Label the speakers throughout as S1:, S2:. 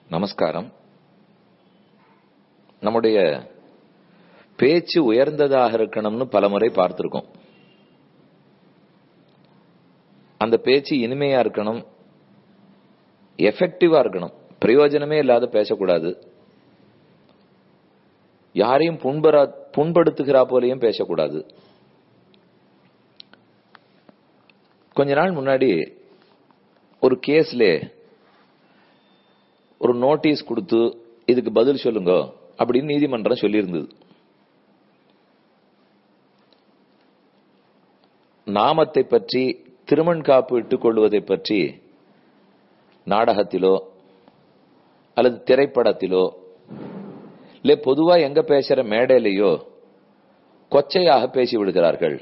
S1: நமஸ்காரம் நம்முடைய பேச்சு உயர்ந்ததாக இருக்கணும்னு பலமுறை பார்த்திருக்கோம் அந்த பேச்சு இனிமையா இருக்கணும் எஃபெக்டிவா இருக்கணும் பிரயோஜனமே இல்லாத பேசக்கூடாது யாரையும் புண்பரா புண்படுத்துகிறா போலையும் பேசக்கூடாது கொஞ்ச நாள் முன்னாடி ஒரு கேஸ்ல ஒரு நோட்டீஸ் கொடுத்து இதுக்கு பதில் சொல்லுங்க அப்படின்னு நீதிமன்றம் சொல்லியிருந்தது நாமத்தை பற்றி திருமண் காப்பு இட்டுக் கொள்வதை பற்றி நாடகத்திலோ அல்லது திரைப்படத்திலோ இல்ல பொதுவா எங்க பேசுற மேடையிலேயோ கொச்சையாக பேசி விடுகிறார்கள்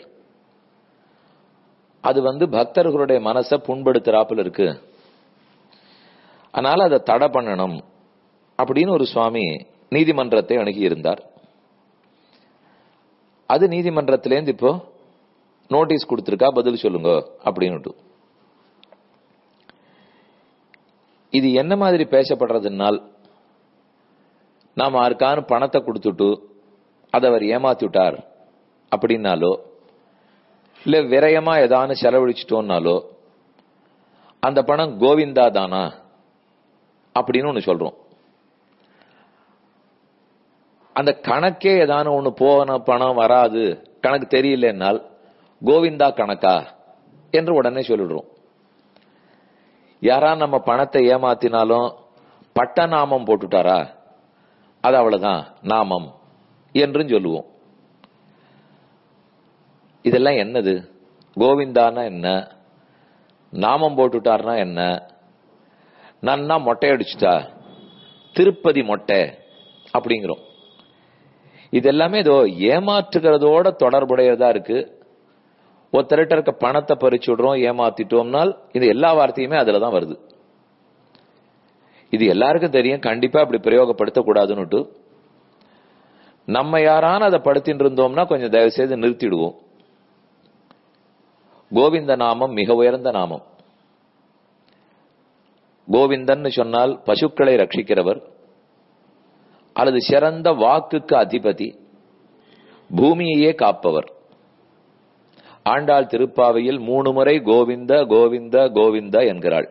S1: அது வந்து பக்தர்களுடைய மனசை புண்படுத்துறாப்புல இருக்கு அதனால அதை தடை பண்ணணும் அப்படின்னு ஒரு சுவாமி நீதிமன்றத்தை அணுகி இருந்தார் அது நீதிமன்றத்திலேருந்து இப்போ நோட்டீஸ் கொடுத்திருக்கா பதில் சொல்லுங்க அப்படின்னுட்டு இது என்ன மாதிரி பேசப்படுறதுனால் நாம் யாருக்கான பணத்தை கொடுத்துட்டு அதை அவர் ஏமாத்தி விட்டார் அப்படின்னாலோ இல்ல விரயமா ஏதானு செலவழிச்சிட்டோம்னாலோ அந்த பணம் கோவிந்தா தானா அப்படின்னு ஒண்ணு சொல்றோம் அந்த கணக்கே ஏதான ஒண்ணு போன பணம் வராது கணக்கு தெரியலன்னால் கோவிந்தா கணக்கா என்று உடனே சொல்லிடுறோம் யாரா நம்ம பணத்தை ஏமாத்தினாலும் பட்ட நாமம் போட்டுட்டாரா அது அவ்வளவுதான் நாமம் என்றும் சொல்லுவோம் இதெல்லாம் என்னது கோவிந்தானா என்ன நாமம் போட்டுட்டார்னா என்ன நன்னா மொட்டை அடிச்சுட்டா திருப்பதி மொட்டை அப்படிங்கிறோம் இது எல்லாமே ஏதோ ஏமாற்றுகிறதோட தொடர்புடையதா இருக்கு ஒருத்தர்கிட்ட இருக்க பணத்தை பறிச்சு விடுறோம் ஏமாத்திட்டோம்னால் இது எல்லா வார்த்தையுமே அதுலதான் வருது இது எல்லாருக்கும் தெரியும் கண்டிப்பா அப்படி பிரயோகப்படுத்த கூடாதுன்னுட்டு நம்ம யாரான அதை படுத்திட்டு இருந்தோம்னா கொஞ்சம் தயவு செய்து நிறுத்திடுவோம் கோவிந்த நாமம் மிக உயர்ந்த நாமம் கோவிந்தன் சொன்னால் பசுக்களை ரட்சிக்கிறவர் அல்லது சிறந்த வாக்குக்கு அதிபதி பூமியையே காப்பவர் ஆண்டாள் திருப்பாவையில் மூணு முறை கோவிந்த கோவிந்த கோவிந்த என்கிறாள்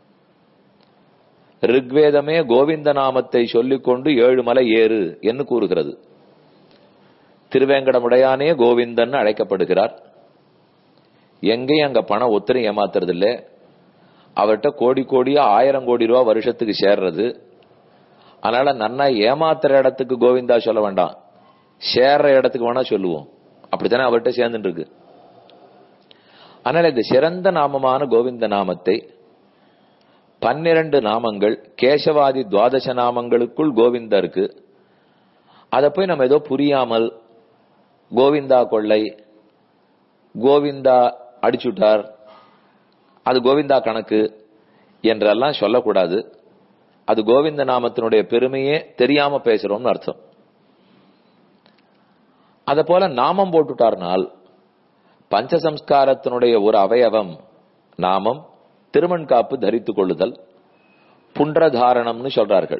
S1: ரிக்வேதமே கோவிந்த நாமத்தை சொல்லிக்கொண்டு ஏழு மலை ஏறு என்று கூறுகிறது திருவேங்கடமுடையானே கோவிந்தன் அழைக்கப்படுகிறார் எங்கேயும் அங்க பணம் ஒத்தனை ஏமாத்துறது இல்ல அவர்கிட்ட கோடி கோடியா ஆயிரம் கோடி ரூபா வருஷத்துக்கு சேர்றது அதனால நன்னா ஏமாத்துற இடத்துக்கு கோவிந்தா சொல்ல வேண்டாம் சேர்ற இடத்துக்கு வேணா சொல்லுவோம் அப்படித்தானே அவர்கிட்ட சேர்ந்துட்டு இருக்கு ஆனால் இந்த சிறந்த நாமமான கோவிந்த நாமத்தை பன்னிரண்டு நாமங்கள் கேசவாதி துவாதச நாமங்களுக்குள் கோவிந்தா இருக்கு அதை போய் நம்ம ஏதோ புரியாமல் கோவிந்தா கொள்ளை கோவிந்தா அடிச்சுட்டார் அது கோவிந்தா கணக்கு என்றெல்லாம் சொல்லக்கூடாது அது கோவிந்த நாமத்தினுடைய பெருமையே தெரியாம பேசுறோம்னு அர்த்தம் அத போல நாமம் போட்டுட்டார்னால் பஞ்சசம்ஸ்காரத்தினுடைய ஒரு அவயவம் நாமம் திருமண் காப்பு தரித்துக் கொள்ளுதல் புன்றதாரணம்னு சொல்றார்கள்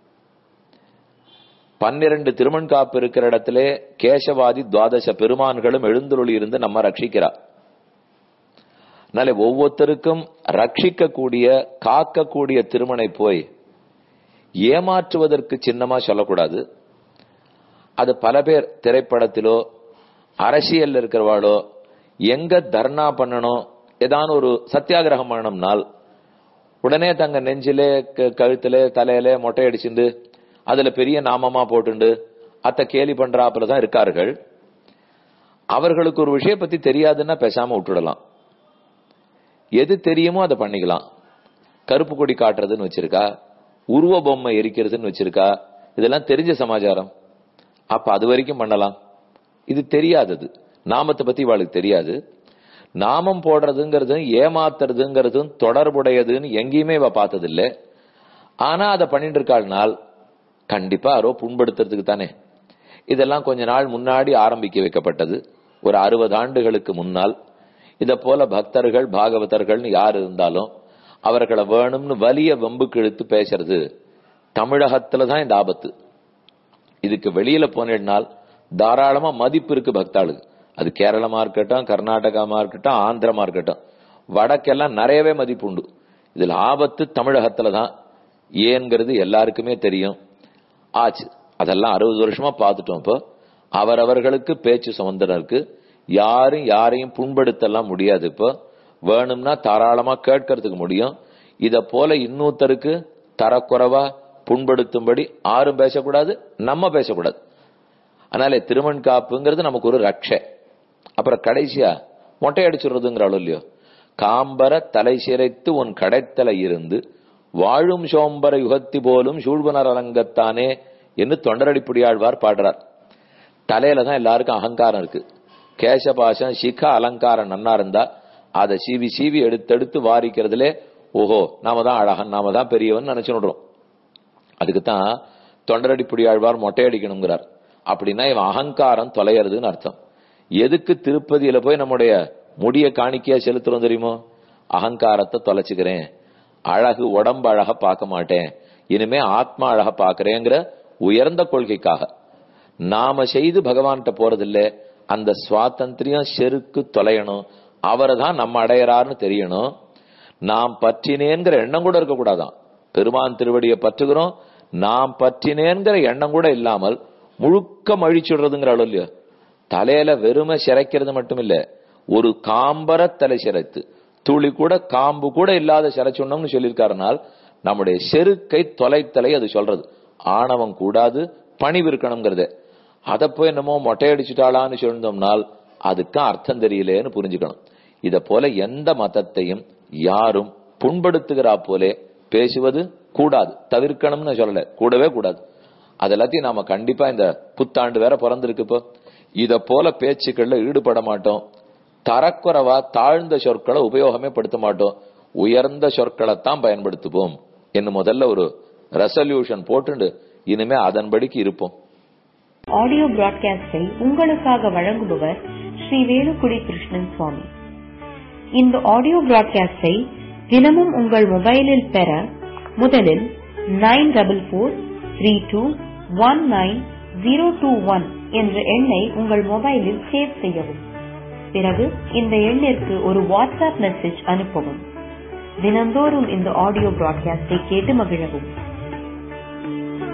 S1: பன்னிரண்டு திருமண் காப்பு இருக்கிற இடத்திலே கேசவாதி துவாதச பெருமான்களும் எழுந்துருளி இருந்து நம்ம ரட்சிக்கிறார் அதனால ஒவ்வொருத்தருக்கும் ரட்சிக்கக்கூடிய காக்கக்கூடிய திருமணை போய் ஏமாற்றுவதற்கு சின்னமா சொல்லக்கூடாது அது பல பேர் திரைப்படத்திலோ அரசியல் இருக்கிறவாளோ எங்க தர்ணா பண்ணணும் ஏதான ஒரு சத்தியாகிரகம் பண்ணணும்னால் உடனே தங்க நெஞ்சிலே கழுத்துல தலையில மொட்டை அடிச்சுண்டு அதுல பெரிய நாமமா போட்டுண்டு அத்த கேலி பண்றாப்புல தான் இருக்கார்கள் அவர்களுக்கு ஒரு விஷயம் பத்தி தெரியாதுன்னா பேசாம விட்டுடலாம் எது தெரியுமோ அதை பண்ணிக்கலாம் கருப்பு கொடி காட்டுறதுன்னு வச்சிருக்கா உருவ பொம்மை எரிக்கிறதுன்னு வச்சிருக்கா இதெல்லாம் தெரிஞ்ச சமாச்சாரம் அப்ப அது வரைக்கும் பண்ணலாம் இது தெரியாதது நாமத்தை பத்தி இவாளுக்கு தெரியாது நாமம் போடுறதுங்கிறதும் ஏமாத்துறதுங்கிறதும் தொடர்புடையதுன்னு எங்கேயுமே இவ பார்த்தது இல்ல ஆனா அதை பண்ணிட்டு இருக்காள்னால் கண்டிப்பா யாரோ புண்படுத்துறதுக்கு தானே இதெல்லாம் கொஞ்ச நாள் முன்னாடி ஆரம்பிக்க வைக்கப்பட்டது ஒரு அறுபது ஆண்டுகளுக்கு முன்னால் இத போல பக்தர்கள் பாகவதர்கள்னு யார் இருந்தாலும் அவர்களை வேணும்னு வலிய வம்புக்கு இழுத்து பேசுறது தமிழகத்துல தான் இந்த ஆபத்து இதுக்கு வெளியில போனால் தாராளமா மதிப்பு இருக்கு பக்தாளுக்கு அது கேரளமா இருக்கட்டும் கர்நாடகமா இருக்கட்டும் ஆந்திரமா இருக்கட்டும் வடக்கெல்லாம் நிறையவே மதிப்பு உண்டு இதுல ஆபத்து தமிழகத்துல தான் ஏங்கிறது எல்லாருக்குமே தெரியும் ஆச்சு அதெல்லாம் அறுபது வருஷமா பார்த்துட்டோம் இப்போ அவரவர்களுக்கு பேச்சு சுதந்திரம் இருக்கு யாரும் யாரையும் புண்படுத்தலாம் முடியாது இப்போ வேணும்னா தாராளமா கேட்கறதுக்கு முடியும் இத போல இன்னொருத்தருக்கு தரக்குறைவா புண்படுத்தும்படி யாரும் பேசக்கூடாது நம்ம பேசக்கூடாது அதனால திருமண் காப்புங்கிறது நமக்கு ஒரு ரக்ஷை அப்புறம் கடைசியா மொட்டை அடிச்சுடுறதுங்கிற அளவு இல்லையோ காம்பர தலை சிரைத்து உன் கடைத்தல இருந்து வாழும் சோம்பர யுகத்தி போலும் சூழ்வனர் அலங்கத்தானே என்று தொண்டரடிப்புடியாழ்வார் பாடுறார் தலையில தான் எல்லாருக்கும் அகங்காரம் இருக்கு கேசபாசம் சிக அலங்காரம் நன்னா இருந்தா அதை சீவி சீவி எடுத்தெடுத்து வாரிக்கிறதுலே ஓஹோ நாம தான் அழகன் நாம தான் பெரியவன் நினைச்சுடுறோம் அதுக்குத்தான் தொண்டரடிப்புடியாழ்வார் மொட்டை அடிக்கணுங்கிறார் அப்படின்னா இவன் அகங்காரம் தொலையறதுன்னு அர்த்தம் எதுக்கு திருப்பதியில போய் நம்முடைய முடிய காணிக்கையா செலுத்துறோம் தெரியுமோ அகங்காரத்தை தொலைச்சுக்கிறேன் அழகு உடம்பு அழக பார்க்க மாட்டேன் இனிமே ஆத்மா அழக பாக்குறேங்கிற உயர்ந்த கொள்கைக்காக நாம செய்து பகவான்கிட்ட போறதில்ல அந்த சுவாதந்திரியம் செருக்கு தொலையணும் அவரை தான் நம்ம அடையறாருன்னு தெரியணும் நாம் பற்றினேங்கிற எண்ணம் கூட இருக்கக்கூடாதான் பெருமான் திருவடியை பற்றுகிறோம் நாம் பற்றினேங்கிற எண்ணம் கூட இல்லாமல் முழுக்க மழிச்சுடுறதுங்கிற அளவு இல்லையோ தலையில வெறுமை சிரைக்கிறது மட்டும் இல்ல ஒரு காம்பர தலை சிரைத்து துளி கூட காம்பு கூட இல்லாத சிரைச்சுண்ணம்னு சொல்லியிருக்காருனால் நம்முடைய செருக்கை தொலைத்தலை அது சொல்றது ஆணவம் கூடாது பணிவு இருக்கணுங்கிறது அதை போய் என்னமோ மொட்டை அடிச்சுட்டாளான்னு சொல்லிருந்தோம்னால் அதுக்கு அர்த்தம் தெரியலேன்னு புரிஞ்சுக்கணும் இத போல எந்த மதத்தையும் யாரும் புண்படுத்துகிறா போலே பேசுவது கூடாது தவிர்க்கணும்னு சொல்லல கூடவே கூடாது அது எல்லாத்தையும் நாம கண்டிப்பா இந்த புத்தாண்டு வேற பிறந்திருக்கு இப்போ இத போல பேச்சுக்கள்ல ஈடுபட மாட்டோம் தரக்குறைவா தாழ்ந்த சொற்களை உபயோகமே படுத்த மாட்டோம் உயர்ந்த சொற்களை தான் பயன்படுத்துவோம் என்று முதல்ல ஒரு ரெசல்யூஷன் போட்டுண்டு இனிமே அதன்படிக்கு இருப்போம்
S2: ஆடியோ பிராட்காஸ்டை உங்களுக்காக வழங்குபவர் ஸ்ரீ வேலுக்குடி கிருஷ்ணன் சுவாமி இந்த ஆடியோ பிராட்காஸ்டை தினமும் உங்கள் மொபைலில் பெற முதலில் nine double four three two one nine zero two one என்ற எண்ணை உங்கள் மொபைலில் சேவ் செய்யவும் பிறகு இந்த எண்ணிற்கு ஒரு வாட்ஸ்அப் மெசேஜ் அனுப்பவும் தினந்தோறும் இந்த ஆடியோ பிராட்காஸ்டை கேட்டு மகிழவும்